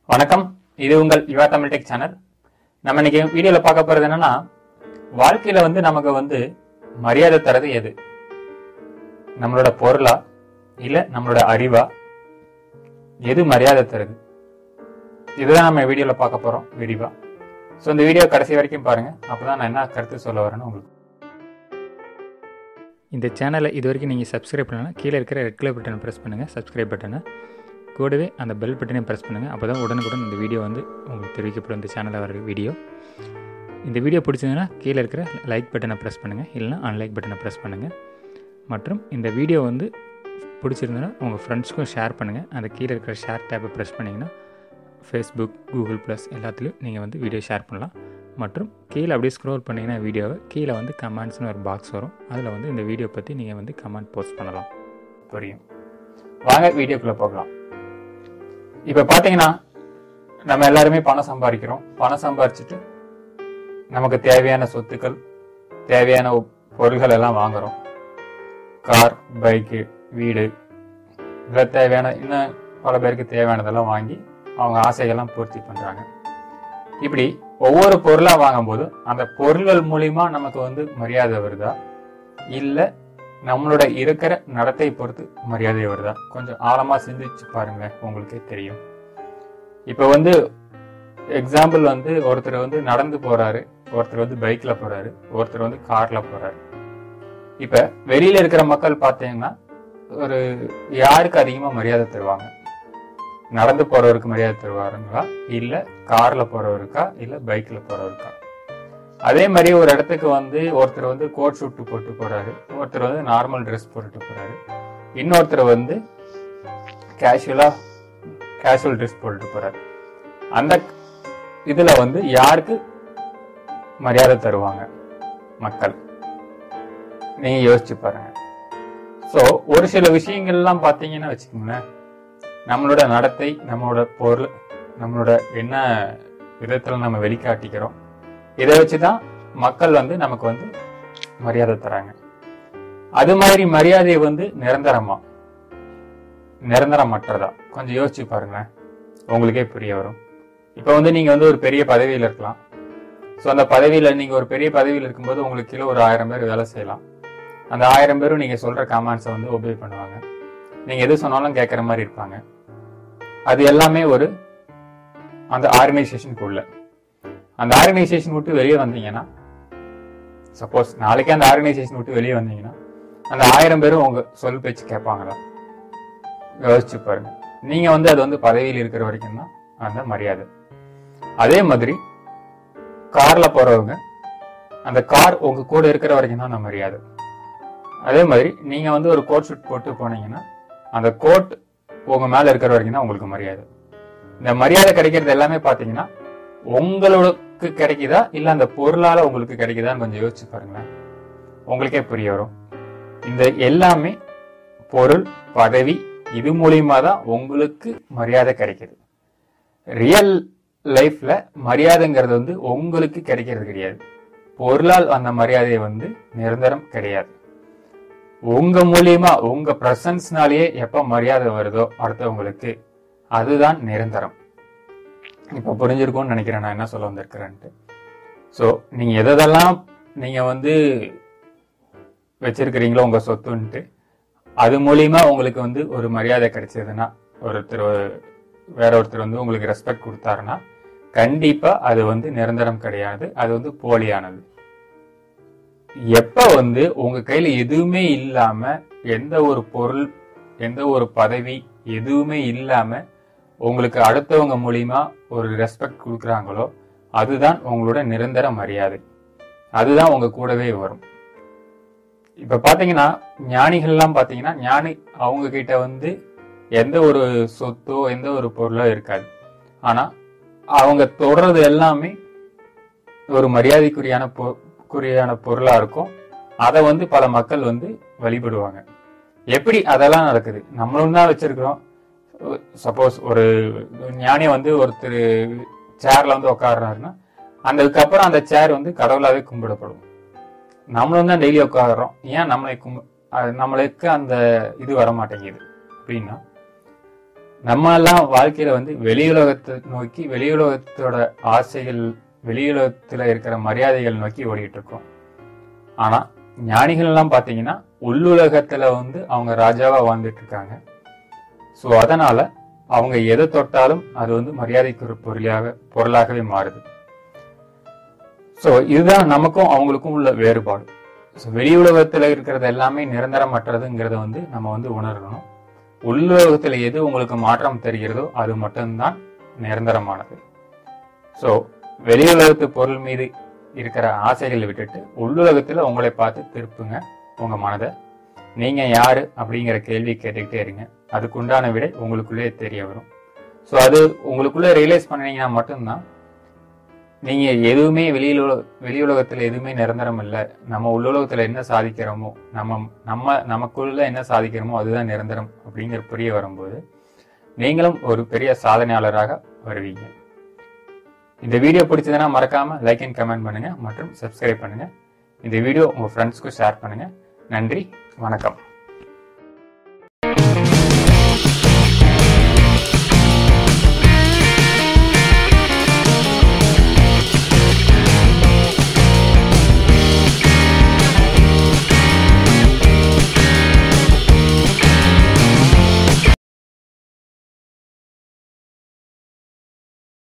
வணக்கம் இது உங்கள் யுவா தமிழ் டெக் சேனல் நம்ம இன்னைக்கு வீடியோல பார்க்க போறது என்னன்னா வாழ்க்கையில வந்து நமக்கு வந்து மரியாதை தரது எது நம்மளோட பொருளா இல்ல நம்மளோட அறிவா எது மரியாதை தருது இதுதான் நம்ம வீடியோல பார்க்க போறோம் விரிவா ஸோ இந்த வீடியோ கடைசி வரைக்கும் பாருங்க அப்பதான் நான் என்ன கருத்து சொல்ல வரேன்னு உங்களுக்கு இந்த சேனலை இது வரைக்கும் நீங்கள் சப்ஸ்கிரைப் பண்ணலாம் கீழே இருக்கிற ரெட் கலர் பட்டனை ப்ரெஸ் பண்ணுங்கள் சப்ஸ்கிரைப் பட்டனை கூடவே அந்த பெல் பட்டனையும் ப்ரெஸ் பண்ணுங்கள் அப்போ தான் உடனுக்குடன் இந்த வீடியோ வந்து உங்களுக்கு தெரிவிக்கப்படும் இந்த சேனலில் வர வீடியோ இந்த வீடியோ பிடிச்சதுன்னா கீழே இருக்கிற லைக் பட்டனை ப்ரெஸ் பண்ணுங்கள் இல்லைனா அன்லைக் பட்டனை ப்ரெஸ் பண்ணுங்கள் மற்றும் இந்த வீடியோ வந்து பிடிச்சிருந்ததுன்னா உங்கள் ஃப்ரெண்ட்ஸ்க்கும் ஷேர் பண்ணுங்கள் அந்த கீழே இருக்கிற ஷேர் டேப்பை ப்ரெஸ் பண்ணிங்கன்னா ஃபேஸ்புக் கூகுள் ப்ளஸ் எல்லாத்துலேயும் நீங்கள் வந்து வீடியோ ஷேர் பண்ணலாம் மற்றும் கீழே அப்படியே ஸ்க்ரோல் பண்ணிங்கன்னா வீடியோவை கீழே வந்து கமெண்ட்ஸ்னு ஒரு பாக்ஸ் வரும் அதில் வந்து இந்த வீடியோ பற்றி நீங்கள் வந்து கமெண்ட் போஸ்ட் பண்ணலாம் புரியும் வாங்க வீடியோக்குள்ள போகலாம் இப்ப பாத்தீங்கன்னா நம்ம எல்லாருமே பணம் சம்பாதிக்கிறோம் பணம் சம்பாரிச்சுட்டு நமக்கு தேவையான சொத்துக்கள் தேவையான உ- பொருள்கள் எல்லாம் வாங்குறோம் கார் பைக்கு வீடு இல்லை தேவையான இன்னும் பல பேருக்கு தேவையானதெல்லாம் வாங்கி அவங்க ஆசைகள்லாம் பூர்த்தி பண்றாங்க இப்படி ஒவ்வொரு பொருளா வாங்கும்போது அந்த பொருள்கள் மூலியமா நமக்கு வந்து மரியாதை வருதா இல்ல நம்மளோட இருக்கிற நடத்தை பொறுத்து மரியாதை வருதா கொஞ்சம் ஆழமா சிந்திச்சு பாருங்க உங்களுக்கே தெரியும் இப்ப வந்து எக்ஸாம்பிள் வந்து ஒருத்தர் வந்து நடந்து போறாரு ஒருத்தர் வந்து பைக்ல போறாரு ஒருத்தர் வந்து கார்ல போறாரு இப்ப வெளியில இருக்கிற மக்கள் பார்த்தீங்கன்னா ஒரு யாருக்கு அதிகமா மரியாதை தருவாங்க நடந்து போறவருக்கு மரியாதை தருவாருங்களா இல்ல கார்ல போறவருக்கா இல்ல பைக்ல போறவருக்கா அதே மாதிரி ஒரு இடத்துக்கு வந்து ஒருத்தர் வந்து கோட் ஷூட் போட்டு போறாரு ஒருத்தர் வந்து நார்மல் ட்ரெஸ் போட்டுட்டு போறாரு இன்னொருத்தர் வந்து கேஷுவலா கேஷுவல் ட்ரெஸ் போட்டுட்டு போறாரு அந்த இதுல வந்து யாருக்கு மரியாதை தருவாங்க மக்கள் நீங்க யோசிச்சு பாருங்க ஸோ ஒரு சில விஷயங்கள்லாம் பார்த்தீங்கன்னா வச்சுக்கோங்களேன் நம்மளோட நடத்தை நம்மளோட பொருள் நம்மளோட என்ன விதத்துல நம்ம வெளிக்காட்டிக்கிறோம் இதை வச்சுதான் மக்கள் வந்து நமக்கு வந்து மரியாதை தராங்க அது மாதிரி மரியாதை வந்து நிரந்தரமா நிரந்தரமற்றதா கொஞ்சம் யோசிச்சு பாருங்களேன் உங்களுக்கே புரிய வரும் இப்போ வந்து நீங்க வந்து ஒரு பெரிய பதவியில் இருக்கலாம் ஸோ அந்த பதவியில நீங்க ஒரு பெரிய பதவியில் இருக்கும்போது உங்களுக்கு கீழே ஒரு ஆயிரம் பேர் வேலை செய்யலாம் அந்த ஆயிரம் பேரும் நீங்க சொல்ற கமெண்ட்ஸை வந்து ஒபே பண்ணுவாங்க நீங்க எது சொன்னாலும் கேட்குற மாதிரி இருப்பாங்க அது எல்லாமே ஒரு அந்த ஆர்கனைசேஷனுக்கு உள்ள அந்த ஆர்கனைசேஷன் விட்டு வெளியே வந்தீங்கன்னா சப்போஸ் நாளைக்கே அந்த ஆர்கனைசேஷன் விட்டு வெளியே வந்தீங்கன்னா அந்த ஆயிரம் பேரும் உங்க சொல் பேச்சு கேட்பாங்களா யோசிச்சு பாருங்க நீங்க வந்து அது வந்து பதவியில் இருக்கிற வரைக்கும் தான் அந்த மரியாதை அதே மாதிரி கார்ல போறவங்க அந்த கார் உங்க கூட இருக்கிற வரைக்கும் தான் அந்த மரியாதை அதே மாதிரி நீங்க வந்து ஒரு கோட் ஷூட் போட்டு போனீங்கன்னா அந்த கோட் உங்க மேல இருக்கிற வரைக்கும் தான் உங்களுக்கு மரியாதை இந்த மரியாதை கிடைக்கிறது எல்லாமே பாத்தீங்கன்னா உங்களுக்கு கிடைக்குதா இல்ல அந்த பொருளால உங்களுக்கு கிடைக்குதான்னு கொஞ்சம் யோசிச்சு பாருங்களேன் உங்களுக்கே புரிய வரும் இந்த எல்லாமே பொருள் பதவி இது மூலியமா தான் உங்களுக்கு மரியாதை கிடைக்குது ரியல் லைஃப்ல மரியாதைங்கிறது வந்து உங்களுக்கு கிடைக்கிறது கிடையாது பொருளால் அந்த மரியாதை வந்து நிரந்தரம் கிடையாது உங்க மூலியமா உங்க பிரசன்ஸ்னாலேயே எப்ப மரியாதை வருதோ அடுத்தவங்களுக்கு அதுதான் நிரந்தரம் இப்ப புரிஞ்சிருக்கும்னு நினைக்கிறேன் நான் என்ன சொல்ல வந்திருக்கிறேன்ட்டு ஸோ நீங்க எதெல்லாம் நீங்க வந்து வச்சிருக்கிறீங்களோ உங்க சொத்துன்ட்டு அது மூலியமா உங்களுக்கு வந்து ஒரு மரியாதை கிடைச்சதுன்னா ஒருத்தர் வேற ஒருத்தர் வந்து உங்களுக்கு ரெஸ்பெக்ட் கொடுத்தாருன்னா கண்டிப்பா அது வந்து நிரந்தரம் கிடையாது அது வந்து போலியானது எப்ப வந்து உங்க கையில எதுவுமே இல்லாம எந்த ஒரு பொருள் எந்த ஒரு பதவி எதுவுமே இல்லாம உங்களுக்கு அடுத்தவங்க மூலியமா ஒரு ரெஸ்பெக்ட் கொடுக்குறாங்களோ அதுதான் உங்களோட நிரந்தர மரியாதை அதுதான் உங்க கூடவே வரும் இப்ப பாத்தீங்கன்னா ஞானிகள்லாம் பாத்தீங்கன்னா ஞானி அவங்க கிட்ட வந்து எந்த ஒரு சொத்தோ எந்த ஒரு பொருளோ இருக்காது ஆனா அவங்க தொடர்றது எல்லாமே ஒரு மரியாதைக்குரியான பொ- குறியான பொருளா இருக்கும் அதை வந்து பல மக்கள் வந்து வழிபடுவாங்க எப்படி அதெல்லாம் நடக்குது நம்மளும் தான் வச்சிருக்கிறோம் சப்போஸ் ஒரு ஞானி வந்து ஒருத்தர் சேர்ல வந்து உட்காடுறாருன்னா அதுக்கப்புறம் அந்த சேர் வந்து கடவுளாவே கும்பிடப்படும் நம்மளும் தான் டெய்லி உட்காடுறோம் ஏன் நம்மளை கும்ப அது நம்மளுக்கு அந்த இது வர மாட்டேங்குது அப்படின்னா நம்ம எல்லாம் வாழ்க்கையில வந்து வெளியுலகத்தை நோக்கி வெளியுலகத்தோட ஆசைகள் வெளியுலகத்துல இருக்கிற மரியாதைகள் நோக்கி ஓடிட்டு இருக்கோம் ஆனா ஞானிகள் எல்லாம் பாத்தீங்கன்னா உள்ளுலகத்துல வந்து அவங்க ராஜாவா வாழ்ந்துட்டு இருக்காங்க ஸோ அதனால அவங்க எதை தொட்டாலும் அது வந்து மரியாதைக்கு ஒரு பொருளாக பொருளாகவே மாறுது ஸோ இதுதான் நமக்கும் அவங்களுக்கும் உள்ள வேறுபாடு ஸோ வெளி உலகத்துல இருக்கிறது எல்லாமே நிரந்தரமற்றதுங்கிறத வந்து நம்ம வந்து உணரணும் உள்ளுலகத்துல எது உங்களுக்கு மாற்றம் தெரிகிறதோ அது மட்டும்தான் நிரந்தரமானது ஸோ வெளி உலகத்து பொருள் மீது இருக்கிற ஆசைகளை விட்டுட்டு உள்ளுலகத்துல உங்களை பார்த்து திருப்புங்க உங்க மனதை நீங்க யாரு அப்படிங்கிற கேள்வி கேட்டுக்கிட்டே இருங்க அதுக்குண்டான விடை உங்களுக்குள்ளே தெரிய வரும் ஸோ அது உங்களுக்குள்ள ரியலைஸ் பண்ணீங்கன்னா மட்டும்தான் நீங்க எதுவுமே வெளியில வெளி உலகத்துல எதுவுமே நிரந்தரம் இல்லை நம்ம உள்ளுலகத்துல என்ன சாதிக்கிறோமோ நம்ம நம்ம நமக்குள்ள என்ன சாதிக்கிறோமோ அதுதான் நிரந்தரம் அப்படிங்கிற புரிய வரும்போது நீங்களும் ஒரு பெரிய சாதனையாளராக வருவீங்க இந்த வீடியோ பிடிச்சதுன்னா மறக்காம லைக் அண்ட் கமெண்ட் பண்ணுங்க மற்றும் சப்ஸ்கிரைப் பண்ணுங்க இந்த வீடியோ உங்க ஃப்ரெண்ட்ஸ்க்கும் ஷேர் பண்ணுங்க நன்றி வணக்கம்